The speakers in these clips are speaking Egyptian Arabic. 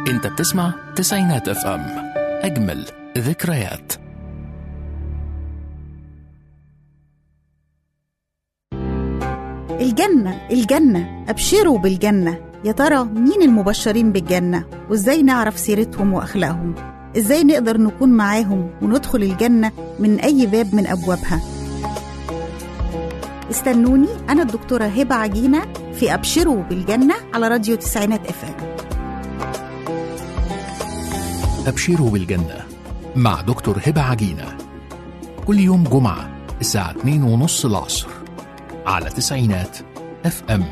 انت بتسمع تسعينات اف ام اجمل ذكريات الجنة الجنة أبشروا بالجنة يا ترى مين المبشرين بالجنة وإزاي نعرف سيرتهم وأخلاقهم إزاي نقدر نكون معاهم وندخل الجنة من أي باب من أبوابها استنوني أنا الدكتورة هبة عجينة في أبشروا بالجنة على راديو تسعينات اف ام أبشروا بالجنة مع دكتور هبة عجينة كل يوم جمعة الساعة 2 ونص العصر على تسعينات اف ام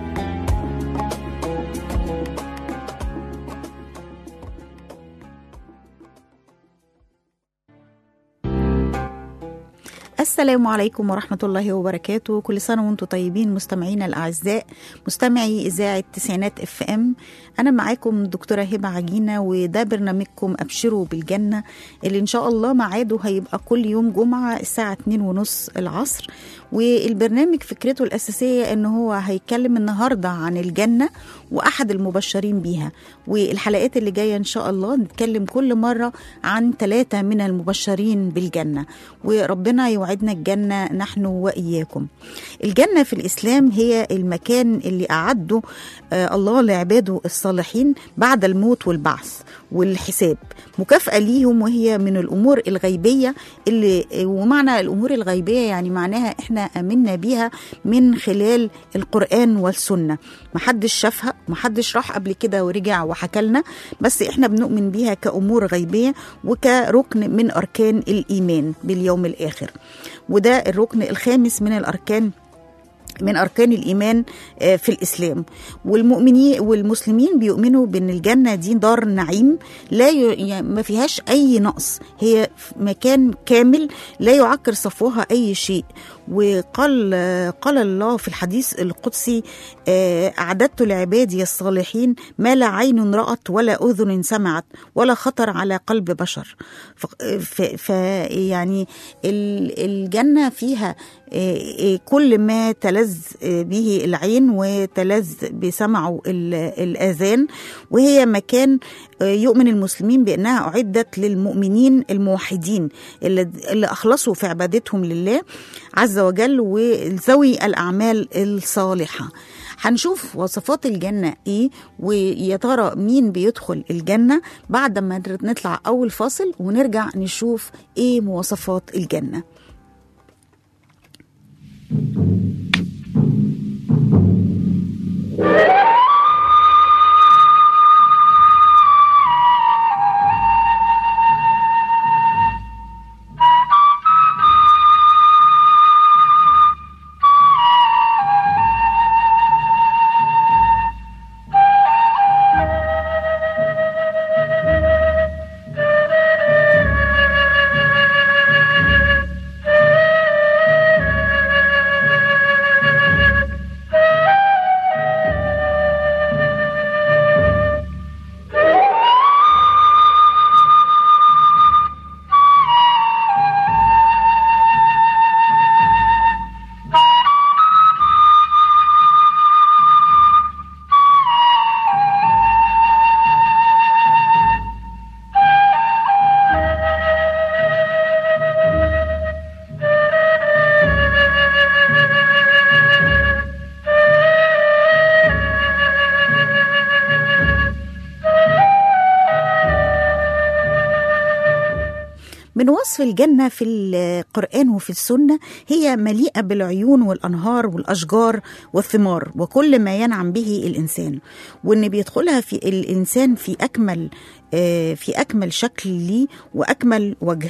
السلام عليكم ورحمة الله وبركاته كل سنة وانتم طيبين مستمعينا الأعزاء مستمعي إذاعة تسعينات اف ام أنا معاكم دكتورة هبة عجينة وده برنامجكم أبشروا بالجنة اللي إن شاء الله ميعاده هيبقى كل يوم جمعة الساعة 2 ونص العصر والبرنامج فكرته الأساسية إن هو هيتكلم النهاردة عن الجنة وأحد المبشرين بيها والحلقات اللي جاية إن شاء الله نتكلم كل مرة عن ثلاثة من المبشرين بالجنة وربنا يوعدنا الجنة نحن وإياكم الجنة في الإسلام هي المكان اللي أعده آه الله لعباده الصالحين بعد الموت والبعث والحساب مكافأة ليهم وهي من الأمور الغيبية اللي ومعنى الأمور الغيبية يعني معناها إحنا آمنا بيها من خلال القرآن والسنة محدش شافها محدش راح قبل كده ورجع وحكى لنا بس إحنا بنؤمن بيها كأمور غيبية وكركن من أركان الإيمان باليوم الآخر وده الركن الخامس من الأركان من أركان الإيمان في الإسلام والمؤمنين والمسلمين بيؤمنوا بأن الجنة دي دار نعيم لا ي... يعني ما فيهاش أي نقص هي مكان كامل لا يعكر صفوها أي شيء وقال قال الله في الحديث القدسي أعددت لعبادي الصالحين ما لا عين رأت ولا أذن سمعت ولا خطر على قلب بشر فيعني الجنة فيها كل ما تلذ به العين وتلذ بسمعه الآذان وهي مكان يؤمن المسلمين بأنها أعدت للمؤمنين الموحدين اللي أخلصوا في عبادتهم لله عز وجل وذوي الأعمال الصالحة هنشوف وصفات الجنة ايه ويا ترى مين بيدخل الجنة بعد ما نطلع أول فاصل ونرجع نشوف ايه مواصفات الجنة من وصف الجنة في القرآن وفي السنة هي مليئة بالعيون والأنهار والأشجار والثمار وكل ما ينعم به الإنسان وإن بيدخلها في الإنسان في أكمل في أكمل شكل ليه وأكمل وجه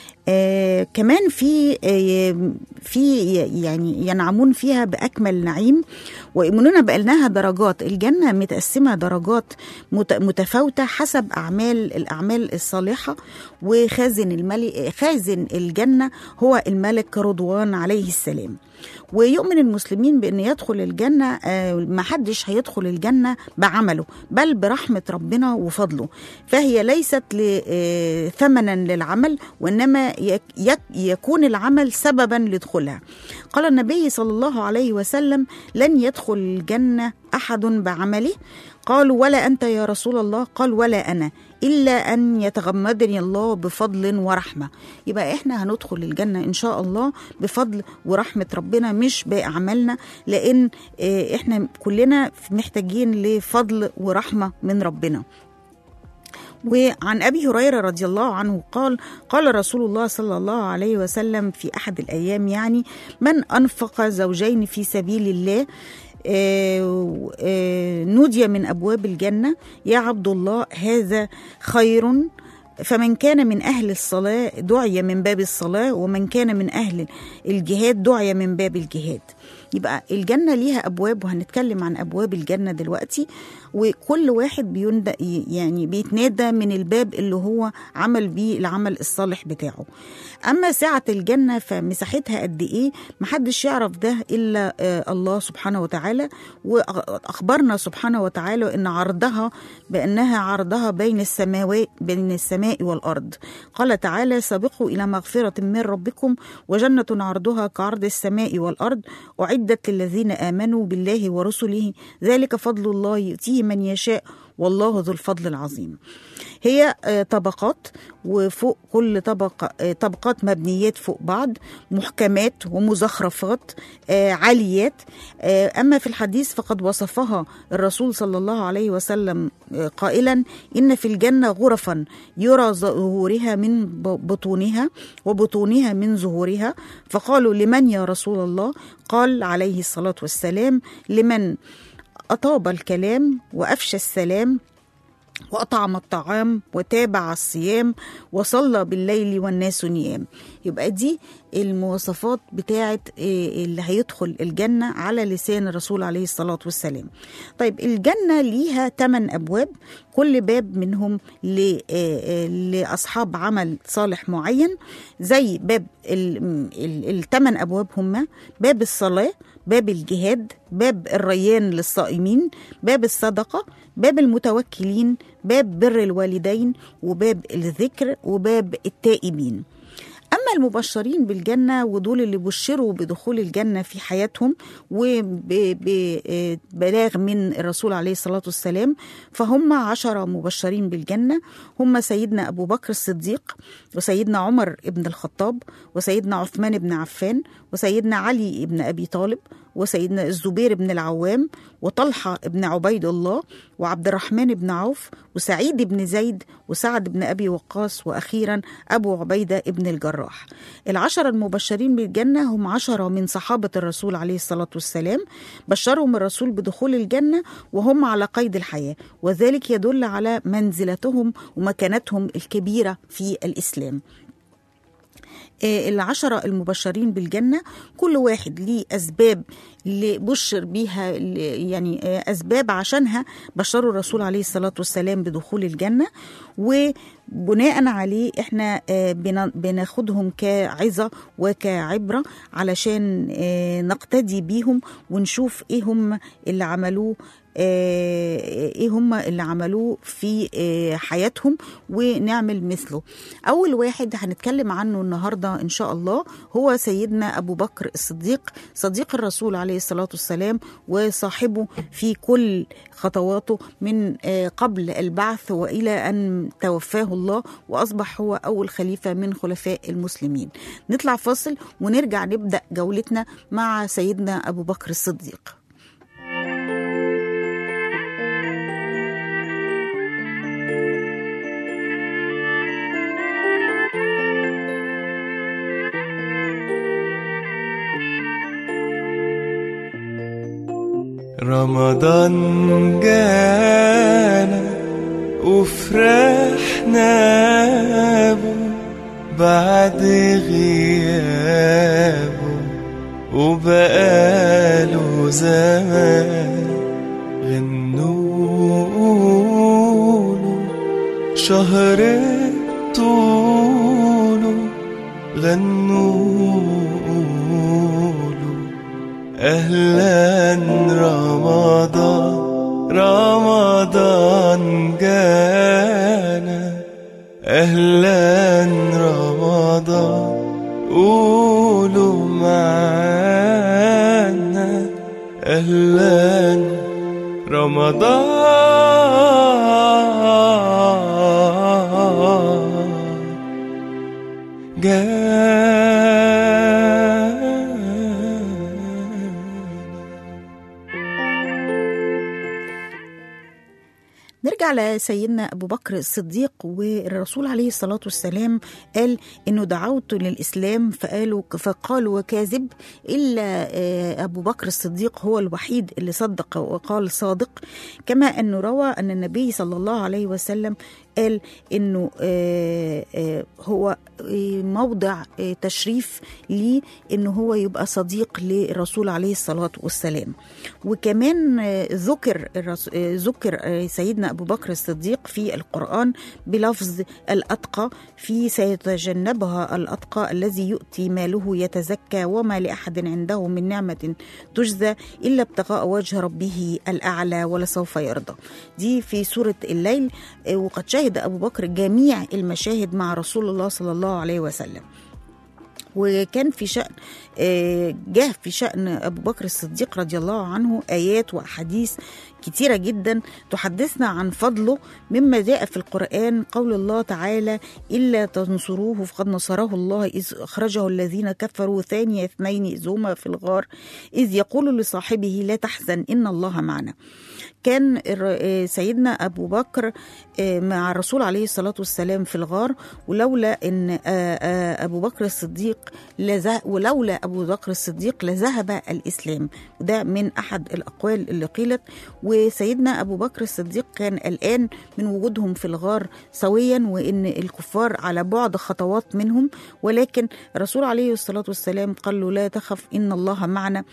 آه كمان في آه في يعني ينعمون فيها باكمل نعيم ويؤمنون بانها درجات الجنه متقسمه درجات متفاوته حسب اعمال الاعمال الصالحه وخازن الملك خازن الجنه هو الملك رضوان عليه السلام ويؤمن المسلمين بان يدخل الجنه ما حدش هيدخل الجنه بعمله بل برحمه ربنا وفضله فهي ليست ثمنا للعمل وانما يكون العمل سببا لدخولها قال النبي صلى الله عليه وسلم لن يدخل الجنه أحد بعمله قالوا ولا أنت يا رسول الله قال ولا أنا إلا أن يتغمدني الله بفضل ورحمة يبقى إحنا هندخل الجنة إن شاء الله بفضل ورحمة ربنا مش بأعمالنا لأن آه، إحنا كلنا محتاجين لفضل ورحمة من ربنا وعن ابي هريره رضي الله عنه قال قال رسول الله صلى الله عليه وسلم في احد الايام يعني من انفق زوجين في سبيل الله آه، آه، نودي من ابواب الجنه يا عبد الله هذا خير فمن كان من أهل الصلاة دعي من باب الصلاة ومن كان من أهل الجهاد دعي من باب الجهاد يبقى الجنة ليها أبواب وهنتكلم عن أبواب الجنة دلوقتي وكل واحد بيندى يعني بيتنادى من الباب اللي هو عمل بيه العمل الصالح بتاعه أما سعة الجنة فمساحتها قد إيه محدش يعرف ده إلا آه، الله سبحانه وتعالى وأخبرنا سبحانه وتعالى إن عرضها بأنها عرضها بين السماوات بين السماء والأرض قال تعالى سابقوا إلى مغفرة من ربكم وجنة عرضها كعرض السماء والأرض أعدت للذين آمنوا بالله ورسله ذلك فضل الله يؤتيه من يشاء والله ذو الفضل العظيم هي آه، طبقات وفوق كل طبقة آه، طبقات مبنيات فوق بعض محكمات ومزخرفات آه، عاليات آه، أما في الحديث فقد وصفها الرسول صلى الله عليه وسلم آه، قائلا إن في الجنة غرفا يرى ظهورها من ب- بطونها وبطونها من ظهورها فقالوا لمن يا رسول الله قال عليه الصلاة والسلام لمن أطاب الكلام وأفشى السلام وأطعم الطعام وتابع الصيام وصلى بالليل والناس نيام يبقى دي المواصفات بتاعة إيه اللي هيدخل الجنة على لسان الرسول عليه الصلاة والسلام طيب الجنة ليها ثمان أبواب كل باب منهم ل- آه، آه، لأصحاب عمل صالح معين زي باب الثمان أبواب هما باب الصلاة باب الجهاد باب الريان للصائمين باب الصدقة باب المتوكلين باب بر الوالدين وباب الذكر وباب التائبين أما المبشرين بالجنة ودول اللي بشروا بدخول الجنة في حياتهم وببلاغ من الرسول عليه الصلاة والسلام فهم عشرة مبشرين بالجنة هم سيدنا أبو بكر الصديق وسيدنا عمر بن الخطاب وسيدنا عثمان بن عفان وسيدنا علي بن أبي طالب وسيدنا الزبير بن العوام وطلحة بن عبيد الله وعبد الرحمن بن عوف وسعيد بن زيد وسعد بن أبي وقاص وأخيرا أبو عبيدة بن الجراح العشرة المبشرين بالجنة هم عشرة من صحابة الرسول عليه الصلاة والسلام بشرهم الرسول بدخول الجنة وهم على قيد الحياة وذلك يدل على منزلتهم ومكانتهم الكبيرة في الإسلام آه، العشرة المبشرين بالجنة كل واحد ليه أسباب اللي بشر بيها اللي- يعني آه، أسباب عشانها بشروا الرسول عليه الصلاة والسلام بدخول الجنة وبناء عليه احنا آه، بنا- بناخدهم كعظة وكعبرة علشان آه، نقتدي بيهم ونشوف ايه هم اللي عملوه آه، ايه هم اللي عملوه في آه، حياتهم ونعمل مثله اول واحد هنتكلم عنه النهارده ان شاء الله هو سيدنا ابو بكر الصديق صديق الرسول عليه الصلاه والسلام وصاحبه في كل خطواته من آه، قبل البعث والى ان توفاه الله واصبح هو اول خليفه من خلفاء المسلمين نطلع فاصل ونرجع نبدا جولتنا مع سيدنا ابو بكر الصديق رمضان جانا وفرحنا بو بعد غيابه وبقاله زمان غنوله شهر طوله غنوله أهلا رمضان رمضان جانا أهلا رمضان قولوا معانا أهلا رمضان جانا نرجع لسيدنا أبو بكر الصديق والرسول عليه الصلاة والسلام قال إنه دعوت للإسلام فقالوا فقالوا كاذب إلا آه، أبو بكر الصديق هو الوحيد اللي صدق وقال صادق كما أنه روى أن النبي صلى الله عليه وسلم قال انه آه، آه، هو آه، موضع آه، تشريف ليه انه هو يبقى صديق للرسول عليه الصلاه والسلام وكمان آه، ذكر الرس- آه، ذكر آه، سيدنا ابو بكر الصديق في القران بلفظ الاتقى في سيتجنبها الاتقى الذي يؤتي ماله يتزكى وما لاحد عنده من نعمه تجزى الا ابتغاء وجه ربه الاعلى ولسوف يرضى دي في سوره الليل آه، وقد شهد ابو بكر جميع المشاهد مع رسول الله صلى الله عليه وسلم وكان في شأن آه، جه في شأن أبو بكر الصديق رضي الله عنه آيات وأحاديث كتيرة جدا تحدثنا عن فضله مما جاء في القرآن قول الله تعالى إلا تنصروه فقد نصره الله إذ أخرجه الذين كفروا ثاني اثنين إذ هما في الغار إذ يقول لصاحبه لا تحزن إن الله معنا كان الر- آه، سيدنا أبو بكر آه، مع الرسول عليه الصلاة والسلام في الغار ولولا أن آه، آه، أبو بكر الصديق لذه- ولولا أبو بكر الصديق لذهب الإسلام وده من أحد الأقوال اللي قيلت وسيدنا أبو بكر الصديق كان قلقان من وجودهم في الغار سويا وإن الكفار على بعد خطوات منهم ولكن الرسول عليه الصلاة والسلام قال له لا تخف إن الله معنا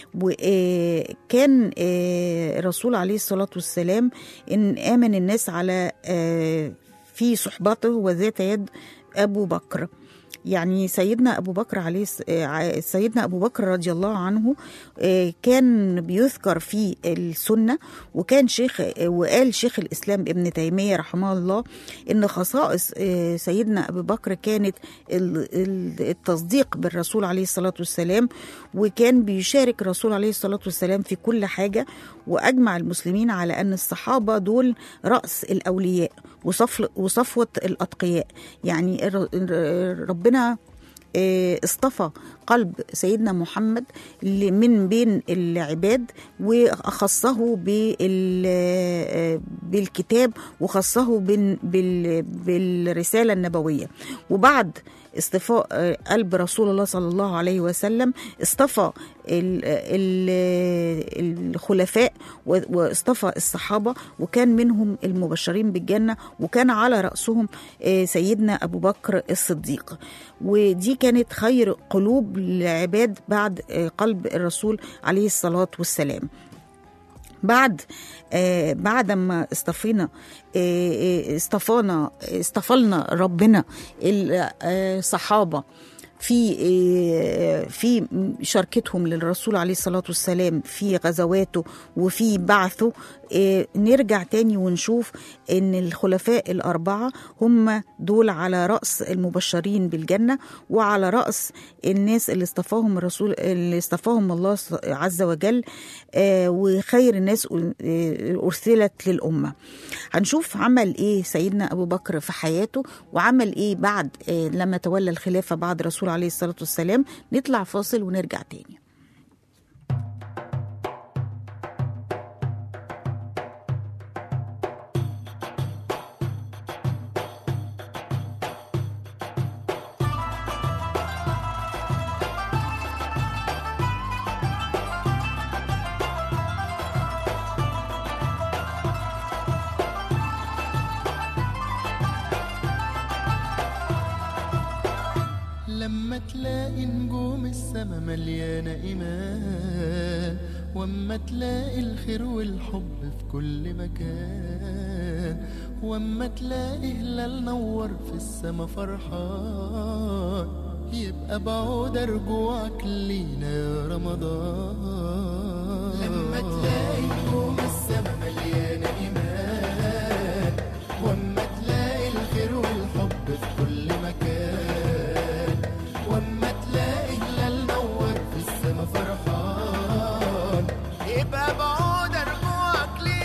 وكان الرسول عليه الصلاة والسلام إن آمن الناس على آه، في صحبته وذات يد أبو بكر يعني سيدنا ابو بكر عليه الس- آه، ع- سيدنا ابو بكر رضي الله عنه آه، كان بيذكر في السنه وكان شيخ آه، وقال شيخ الاسلام ابن تيميه رحمه الله ان خصائص آه، سيدنا ابو بكر كانت ال- ال- التصديق بالرسول عليه الصلاه والسلام وكان بيشارك الرسول عليه الصلاه والسلام في كل حاجه واجمع المسلمين على ان الصحابه دول راس الاولياء وصفل وصفوه الاتقياء يعني الر- الر- ربنا آه، اصطفى قلب سيدنا محمد ل- من بين العباد وخصه بال- آه، بالكتاب وخصه بال- بال- بالرسالة النبوية وبعد اصطفاء آه، قلب رسول الله صلى الله عليه وسلم اصطفى ال- ال- الخلفاء و- واصطفى الصحابة وكان منهم المبشرين بالجنة وكان على رأسهم آه، سيدنا أبو بكر الصديق ودي كانت خير قلوب العباد بعد آه، قلب الرسول عليه الصلاة والسلام بعد آه بعد ما اصطفينا آه آه، اصطفانا اصطفلنا ربنا الصحابه في آه، في شركتهم للرسول عليه الصلاة والسلام في غزواته وفي بعثه آه، نرجع تاني ونشوف ان الخلفاء الأربعة هم دول على رأس المبشرين بالجنة وعلى رأس الناس اللي اصطفاهم الرسول اللي اصطفاهم الله عز وجل آه، وخير الناس آه، أرسلت للأمة هنشوف عمل ايه سيدنا أبو بكر في حياته وعمل ايه بعد آه، لما تولى الخلافة بعد الرسول عليه الصلاة والسلام نطلع فاصل ونرجع تاني لما تلاقي نجوم السما مليانة إيمان واما تلاقي الخير والحب في كل مكان واما تلاقي هلال نور في السما فرحان يبقى بعود رجوعك لينا يا رمضان لما تلاقي نجوم السما مليانة إيمان واما تلاقي الخير والحب في كل مكان واما تلاقي هلال نور في السما فرحان يبقى بعود رجوعك لينا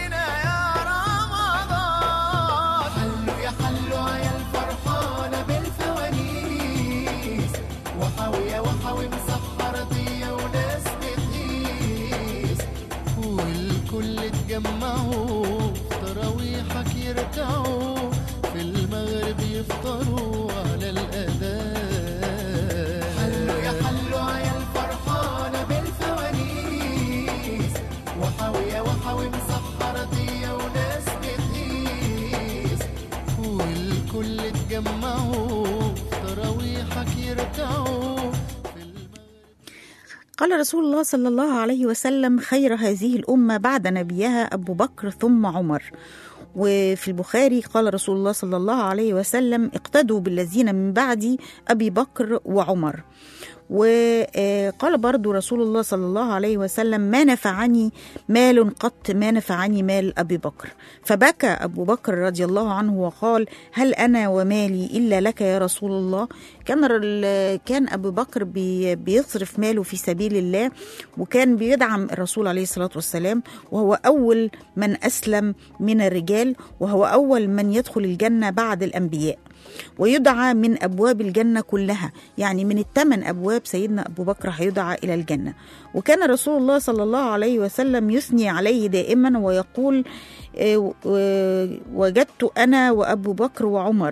والكل اتجمعوا في تراويحك يركعوا في المغرب يفطروا على الأذان حلوا يا حلوا عيال فرحانة بالفوانيس وحاوية وحاوي مسحرة وناس بتقيس والكل اتجمعوا في تراويحك يركعوا في المغرب قال رسول الله صلى الله عليه وسلم خير هذه الأمة بعد نبيها أبو بكر ثم عمر وفي البخاري قال رسول الله صلى الله عليه وسلم اقتدوا بالذين من بعدي أبي بكر وعمر وقال برضو رسول الله صلى الله عليه وسلم ما نفعني مال قط ما نفعني مال أبي بكر فبكى أبو بكر رضي الله عنه وقال هل أنا ومالي إلا لك يا رسول الله كان ال- كان أبو بكر بي- بيصرف ماله في سبيل الله وكان بيدعم الرسول عليه الصلاة والسلام وهو أول من أسلم من الرجال وهو أول من يدخل الجنة بعد الأنبياء ويدعى من أبواب الجنة كلها يعني من الثمان أبواب سيدنا أبو بكر هيدعى إلى الجنة وكان رسول الله صلى الله عليه وسلم يثني عليه دائما ويقول آه، آه، وجدت أنا وأبو بكر وعمر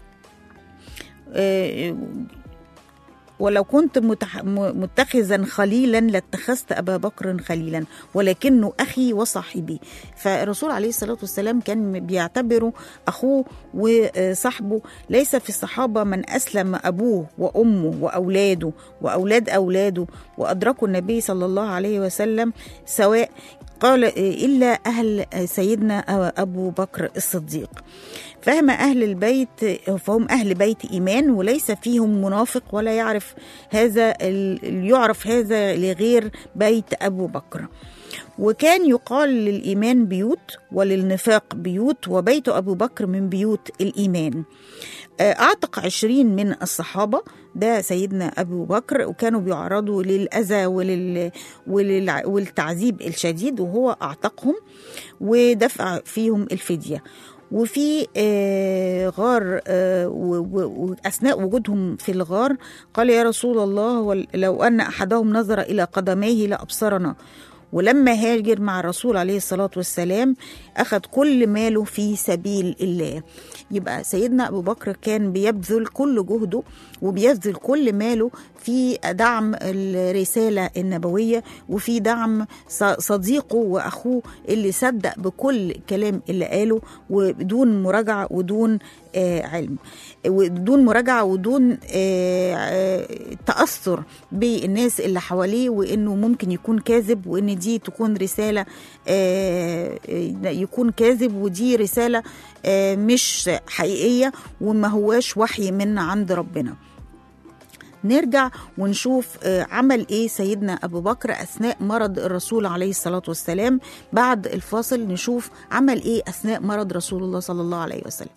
آه، ولو كنت متح... م- متخذا خليلا لاتخذت ابا بكر خليلا ولكنه اخي وصاحبي فالرسول عليه الصلاه والسلام كان بيعتبره اخوه وصاحبه ليس في الصحابه من اسلم ابوه وامه واولاده واولاد اولاده وادركوا النبي صلى الله عليه وسلم سواء قال الا اهل سيدنا ابو بكر الصديق فهم أهل البيت فهم أهل بيت إيمان وليس فيهم منافق ولا يعرف هذا ال- يعرف هذا لغير بيت أبو بكر وكان يقال للإيمان بيوت وللنفاق بيوت وبيت أبو بكر من بيوت الإيمان آه، أعتق عشرين من الصحابة ده سيدنا أبو بكر وكانوا بيعرضوا للأذى ولل... ولل... والتعذيب الشديد وهو أعتقهم ودفع فيهم الفدية وفي آه، غار آه، و- و- وأثناء وجودهم في الغار قال يا رسول الله ول- لو أن أحدهم نظر إلى قدميه لأبصرنا ولما هاجر مع الرسول عليه الصلاة والسلام أخذ كل ماله في سبيل الله يبقى سيدنا أبو بكر كان بيبذل كل جهده وبيبذل كل ماله في دعم الرسالة النبوية وفي دعم ص- صديقه وأخوه اللي صدق بكل كلام اللي قاله وبدون مراجعة ودون آه، علم ودون مراجعة ودون آه، آه، تأثر بالناس اللي حواليه وإنه ممكن يكون كاذب وإن دي تكون رسالة آه، آه، يكون كاذب ودي رسالة آه، مش حقيقية وما هواش وحي من عند ربنا نرجع ونشوف آه، عمل ايه سيدنا ابو بكر اثناء مرض الرسول عليه الصلاه والسلام بعد الفاصل نشوف عمل ايه اثناء مرض رسول الله صلى الله عليه وسلم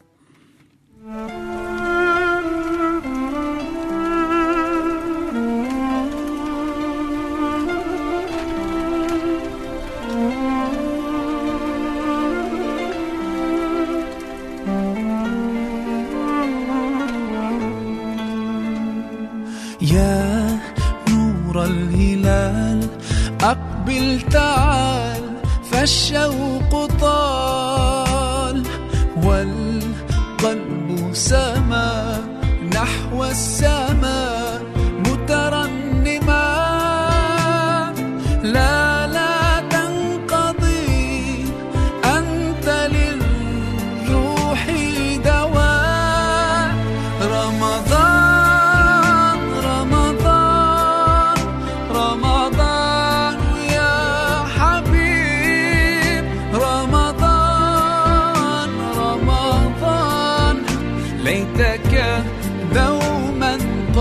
يا نور الهلال أقبل تعال فالشوق طال والقلب سما نحو السماء مترنما لا لا تنقضي أنت للروح دواء رمضان رمضان رمضان يا حبيب رمضان رمضان ليتك دوما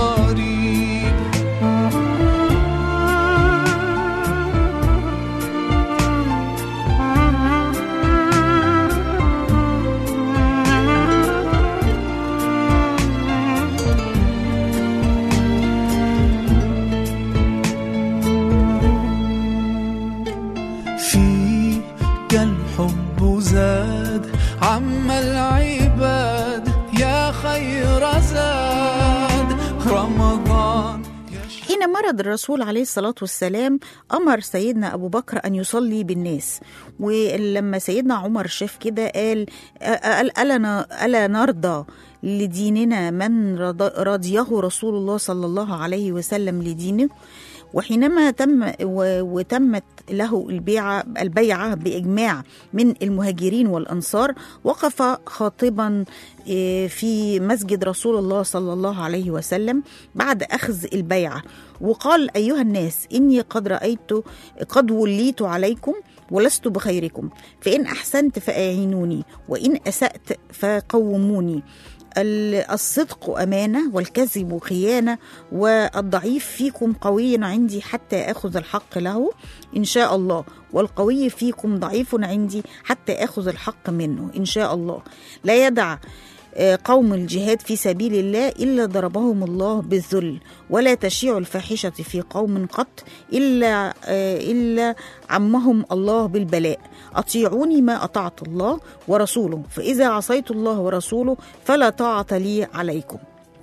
ورد الرسول عليه الصلاة والسلام أمر سيدنا أبو بكر أن يصلي بالناس ولما سيدنا عمر شاف كده قال قال ألا, ألا نرضى لديننا من رض- رضيه رسول الله صلى الله عليه وسلم لدينه وحينما تم و- وتمت له البيعة البيعة بإجماع من المهاجرين والأنصار وقف خاطبا إيه، في مسجد رسول الله صلى الله عليه وسلم بعد أخذ البيعة وقال أيها الناس إني قد رأيت قد وليت عليكم ولست بخيركم فإن أحسنت فأعينوني وإن أسأت فقوموني ال- الصدق أمانة والكذب خيانة والضعيف فيكم قوي عندي حتى أخذ الحق له إن شاء الله والقوي فيكم ضعيف عندي حتى أخذ الحق منه إن شاء الله لا يدع آه، قوم الجهاد في سبيل الله إلا ضربهم الله بالذل ولا تشيع الفاحشة في قوم قط إلا آه، إلا عمهم الله بالبلاء أطيعوني ما أطعت الله ورسوله فإذا عصيت الله ورسوله فلا طاعة لي عليكم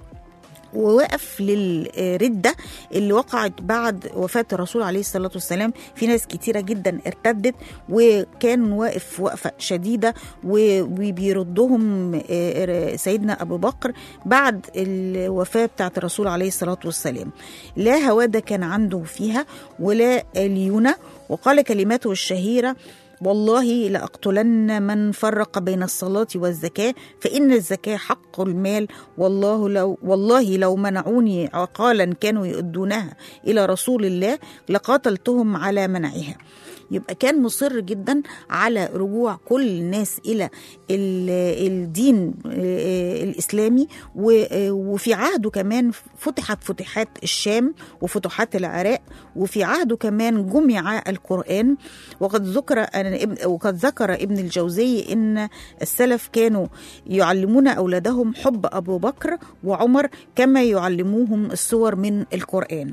ووقف للردة اللي وقعت بعد وفاة الرسول عليه الصلاة والسلام في ناس كتيرة جدا ارتدت وكان واقف وقفة شديدة و- وبيردهم آه، سيدنا أبو بكر بعد الوفاة بتاعت الرسول عليه الصلاة والسلام لا هوادة كان عنده فيها ولا ليونة وقال كلماته الشهيرة والله لأقتلن من فرق بين الصلاة والزكاة فإن الزكاة حق المال والله لو والله لو منعوني عقالا كانوا يؤدونها إلى رسول الله لقاتلتهم على منعها يبقى كان مصر جدا على رجوع كل الناس الى ال- الدين آه، الاسلامي و- آه، وفي عهده كمان فتحت فتحات الشام وفتوحات العراق وفي عهده كمان جمع القران وقد ذكر أن ابن- وقد ذكر ابن الجوزي ان السلف كانوا يعلمون اولادهم حب ابو بكر وعمر كما يعلموهم السور من القران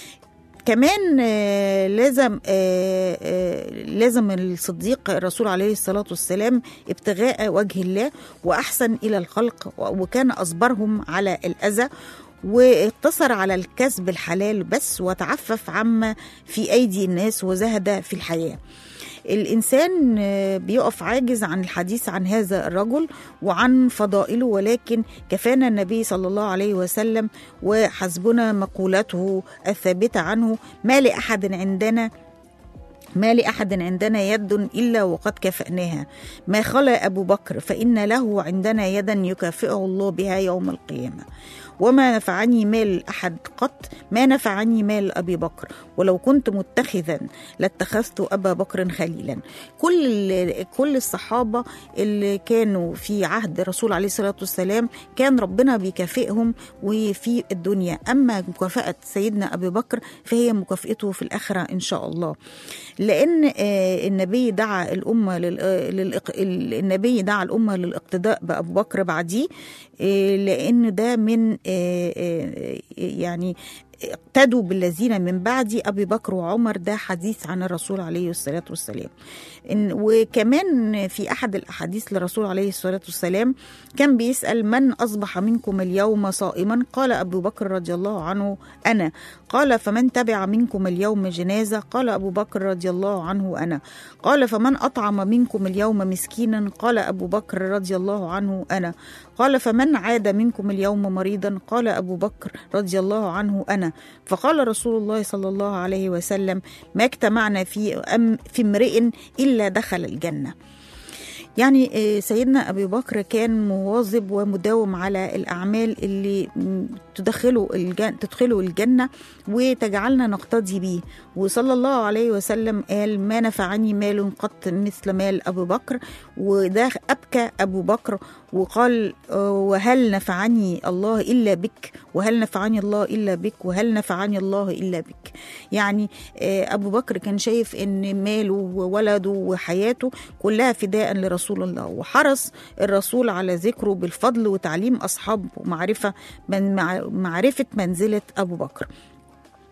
كمان آه، لازم آه، آه، لازم الصديق الرسول عليه الصلاة والسلام ابتغاء وجه الله وأحسن إلى الخلق وكان أصبرهم على الأذى واقتصر على الكسب الحلال بس وتعفف عما في أيدي الناس وزهد في الحياة الإنسان آه، بيقف عاجز عن الحديث عن هذا الرجل وعن فضائله ولكن كفانا النبي صلى الله عليه وسلم وحسبنا مقولته الثابتة عنه ما لأحد عندنا ما لأحد عندنا يد إلا وقد كفأناها ما خلا أبو بكر فإن له عندنا يدا يكافئه الله بها يوم القيامة وما نفعني مال أحد قط ما نفعني مال أبي بكر ولو كنت متخذا لاتخذت أبا بكر خليلا كل كل الصحابة اللي كانوا في عهد الرسول عليه الصلاة والسلام كان ربنا بيكافئهم وفي الدنيا أما مكافأة سيدنا أبي بكر فهي مكافئته في الآخرة إن شاء الله لأن آه، النبي دعا الأمة لل- آه، للإق- النبي دعا الأمة للاقتداء بأبو بكر بعديه آه، لأن ده من آه، آه، يعني اقتدوا بالذين من بعدي أبي بكر وعمر ده حديث عن الرسول عليه الصلاة والسلام إن وكمان في أحد الأحاديث للرسول عليه الصلاة والسلام كان بيسأل من أصبح منكم اليوم صائما قال أبو بكر رضي الله عنه أنا قال فمن تبع منكم اليوم جنازة قال أبو بكر رضي الله عنه أنا قال فمن أطعم منكم اليوم مسكينا قال أبو بكر رضي الله عنه أنا قال فمن عاد منكم اليوم مريضا قال أبو بكر رضي الله عنه أنا فقال رسول الله صلى الله عليه وسلم ما اجتمعنا في أم في امرئ إلا دخل الجنة يعني آه، سيدنا أبي بكر كان مواظب ومداوم على الأعمال اللي م، تدخله الجنة تدخله الجنة وتجعلنا نقتدي به وصلى الله عليه وسلم قال ما نفعني مال قط مثل مال أبو بكر وده أبكى أبو بكر وقال آه، وهل نفعني الله إلا بك وهل نفعني الله إلا بك وهل نفعني الله إلا بك يعني آه، أبو بكر كان شايف أن ماله وولده وحياته كلها فداء لرسول الله وحرص الرسول على ذكره بالفضل وتعليم أصحابه ومعرفة من مع- معرفة منزلة أبو بكر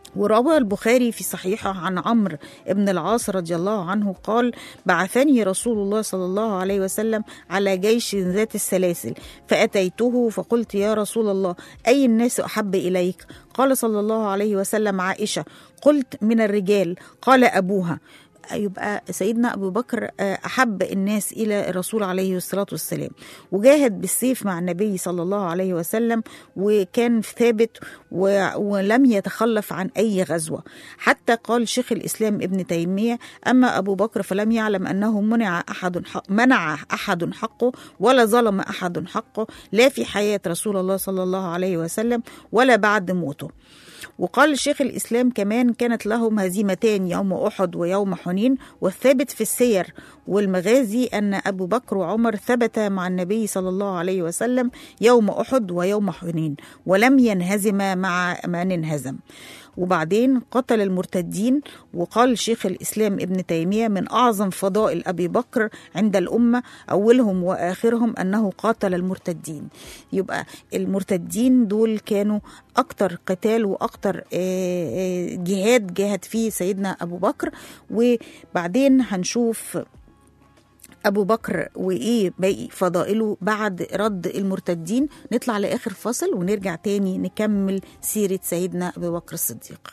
وروى البخاري في صحيحه عن عمرو بن العاص رضي الله عنه قال بعثني رسول الله صلى الله عليه وسلم على جيش ذات السلاسل فأتيته فقلت يا رسول الله أي الناس أحب إليك قال صلى الله عليه وسلم عائشة قلت من الرجال قال أبوها يبقى سيدنا أبو بكر آه، أحب الناس إلى الرسول عليه الصلاة والسلام وجاهد بالسيف مع النبي صلى الله عليه وسلم وكان ثابت و- ولم يتخلف عن أي غزوة حتى قال شيخ الإسلام ابن تيمية أما أبو بكر فلم يعلم أنه منع أحد حق منع أحد حقه ولا ظلم أحد حقه لا في حياة رسول الله صلى الله عليه وسلم ولا بعد موته وقال شيخ الإسلام كمان كانت لهم هزيمتان يوم أحد ويوم حنين والثابت في السير والمغازي أن أبو بكر وعمر ثبت مع النبي صلى الله عليه وسلم يوم أحد ويوم حنين ولم ينهزم مع من انهزم وبعدين قتل المرتدين وقال شيخ الإسلام ابن تيمية من أعظم فضائل أبي بكر عند الأمة أولهم وآخرهم أنه قاتل المرتدين يبقى المرتدين دول كانوا أكتر قتال وأكتر آه، آه، جهاد جاهد فيه سيدنا أبو بكر وبعدين هنشوف أبو بكر وإيه باقي فضائله بعد رد المرتدين نطلع لآخر فصل ونرجع تاني نكمل سيرة سيدنا أبو بكر الصديق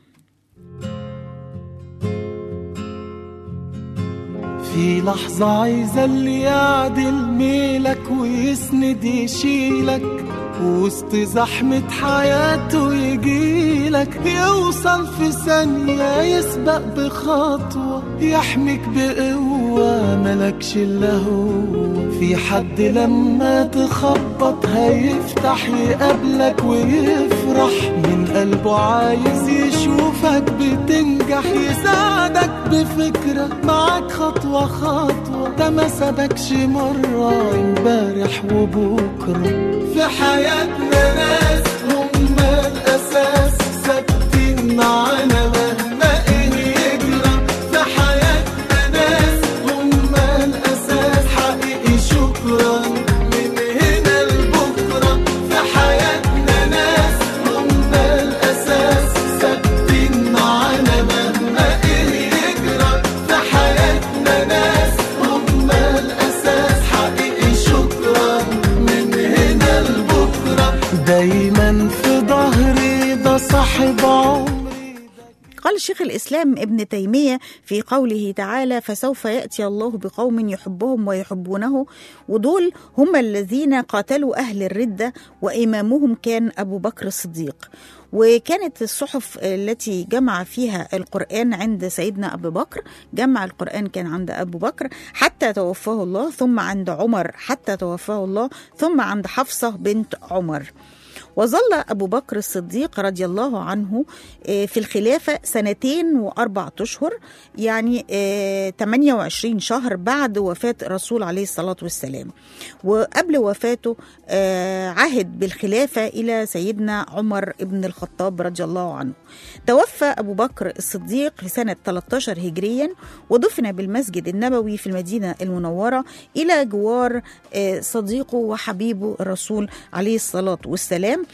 في لحظة عايزة اللي يعدل ميلك ويسند يشيلك وسط زحمة حياته يجيلك يوصل في ثانية يسبق بخطوة يحميك بقوة ملكش إلا هو في حد لما تخبط هيفتح يقابلك ويفرح من قلبه عايز يشوفك بتنجح يساعدك بفكرة معاك خطوة خطوة ده ما سابكش مرة امبارح وبكرة في حياتنا ناس هم الأساس ثابتين معانا مهما إيه يجرى في حياتنا ناس هم الأساس حقيقي شكرا من هنا لبكرة في حياتنا ناس هم الأساس ثابتين معانا مهما إيه يجرى في حياتنا ناس هم الأساس حقيقي شكرا من هنا لبكرة دايما في ظهري ده صاحب عمري قال شيخ الإسلام ابن تيمية في قوله تعالى فسوف يأتي الله بقوم يحبهم ويحبونه ودول هم الذين قاتلوا أهل الردة وإمامهم كان أبو بكر الصديق وكانت الصحف التي جمع فيها القرآن عند سيدنا أبو بكر جمع القرآن كان عند أبو بكر حتى توفاه الله ثم عند عمر حتى توفاه الله ثم عند حفصة بنت عمر وظل أبو بكر الصديق رضي الله عنه آه، في الخلافة سنتين وأربعة أشهر يعني آه، 28 شهر بعد وفاة الرسول عليه الصلاة والسلام وقبل وفاته آه، عهد بالخلافة إلى سيدنا عمر بن الخطاب رضي الله عنه توفى أبو بكر الصديق في سنة 13 هجريا ودفن بالمسجد النبوي في المدينة المنورة إلى جوار آه، صديقه وحبيبه الرسول عليه الصلاة والسلام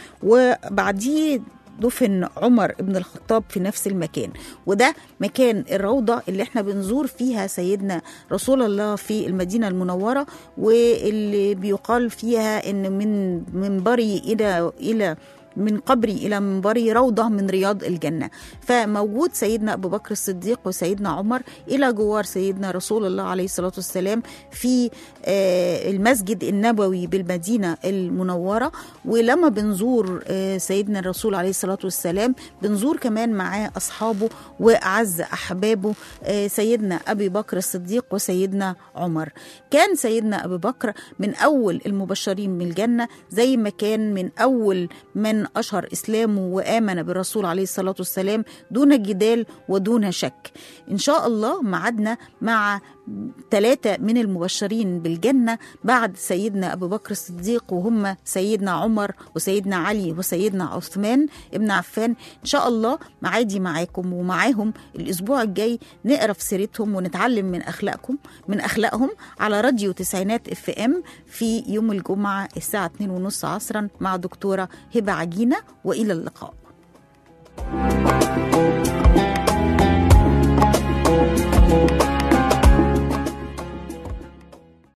وبعديه دفن عمر بن الخطاب في نفس المكان وده مكان الروضة اللي احنا بنزور فيها سيدنا رسول الله في المدينة المنورة واللي بيقال فيها ان من منبري الى الى من قبري إلى منبري روضة من رياض الجنة فموجود سيدنا أبو بكر الصديق وسيدنا عمر إلى جوار سيدنا رسول الله عليه الصلاة والسلام في آه، المسجد النبوي بالمدينة المنورة ولما بنزور آه، سيدنا الرسول عليه الصلاة والسلام بنزور كمان معاه أصحابه وأعز أحبابه آه، سيدنا أبي بكر الصديق وسيدنا عمر كان سيدنا أبي بكر من أول المبشرين بالجنة زي ما كان من أول من أشهر إسلامه وآمن بالرسول عليه الصلاة والسلام دون جدال ودون شك إن شاء الله معدنا مع ثلاثة من المبشرين بالجنة بعد سيدنا أبو بكر الصديق وهم سيدنا عمر وسيدنا علي وسيدنا عثمان ابن عفان إن شاء الله معادي معاكم ومعاهم الأسبوع الجاي نقرأ في سيرتهم ونتعلم من أخلاقكم من أخلاقهم على راديو تسعينات اف ام في يوم الجمعة الساعة 2:30 عصرا مع دكتورة هبة عجينة وإلى اللقاء السلامه